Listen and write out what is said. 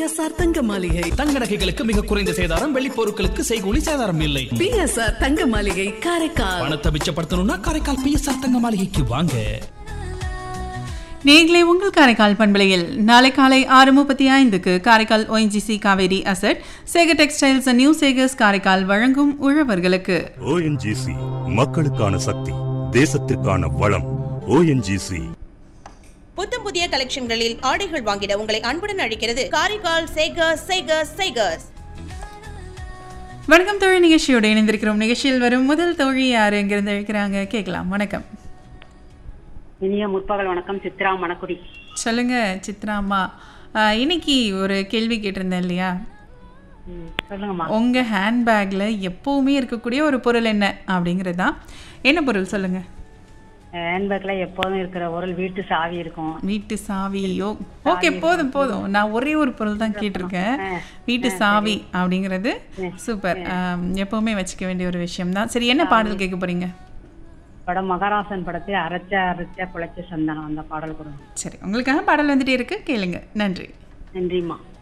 PSR தங்க மாளிகை தங்க நகைகளுக்கு மிக குறைந்த சேதாரம் வெள்ளி பொருட்களுக்கு செய்கூலி சேதாரம் இல்லை பிஎஸ்ஆர் தங்க மாளிகை காரைக்கால் பணத்தை மிச்சப்படுத்தணும்னா காரைக்கால் பிஎஸ்ஆர் தங்க மாளிகைக்கு வாங்க நேர்களை உங்கள் காரைக்கால் பண்பலையில் நாளை காலை ஆறு முப்பத்தி ஐந்துக்கு காரைக்கால் ஒய்ஜிசி Kaveri asset Sekar textiles new Sekar's Karaikal வழங்கும் உழவர்களுக்கு ஓஎன்ஜிசி மக்களுக்கான சக்தி தேசத்திற்கான வளம் ஓஎன்ஜிசி புத்தம் புதிய கலெக்ஷன்களில் ஆடைகள் வாங்கிட உங்களை அன்புடன் அழைக்கிறது காரைக்கால் சேகர்ஸ் சேகர்ஸ் சேகர்ஸ் வணக்கம் தோழி நிகழ்ச்சியோடு இணைந்திருக்கிறோம் நிகழ்ச்சியில் வரும் முதல் தோழி யார் எங்கிருந்து அழைக்கிறாங்க கேட்கலாம் வணக்கம் இனிய முற்பகல் வணக்கம் சித்ரா மணக்குடி சொல்லுங்க சித்ராம்மா ஆஹ், இன்னைக்கு ஒரு கேள்வி கேட்டிருந்தேன் இல்லையா ம், சொல்லுங்கம்மா உங்க ஹேண்ட்பேக்ல எப்பவுமே இருக்கக்கூடிய ஒரு பொருள் என்ன அப்படிங்கிறது தான் என்ன பொருள் சொல்லுங்க ஹேண்ட்பேக்ல எப்போதும் இருக்கிற ஒரு வீட்டு சாவி இருக்கும் வீட்டு சாவியோ ஓகே போதும் போதும் நான் ஒரே ஒரு பொருள் தான் கேட்டிருக்கேன் வீட்டு சாவி அப்படிங்கிறது சூப்பர் ஆம், எப்பவுமே வச்சுக்க வேண்டிய ஒரு விஷயம் தான் சரி என்ன பாடல் கேட்க போறீங்க படம் மகாராசன் படத்தில் அரைச்ச அரைச்ச குழைச்ச சந்தனம் அந்த பாடல் கொடுங்க சரி உங்களுக்காக பாடல் வந்துட்டே இருக்கு கேளுங்க நன்றி நன்றிம்மா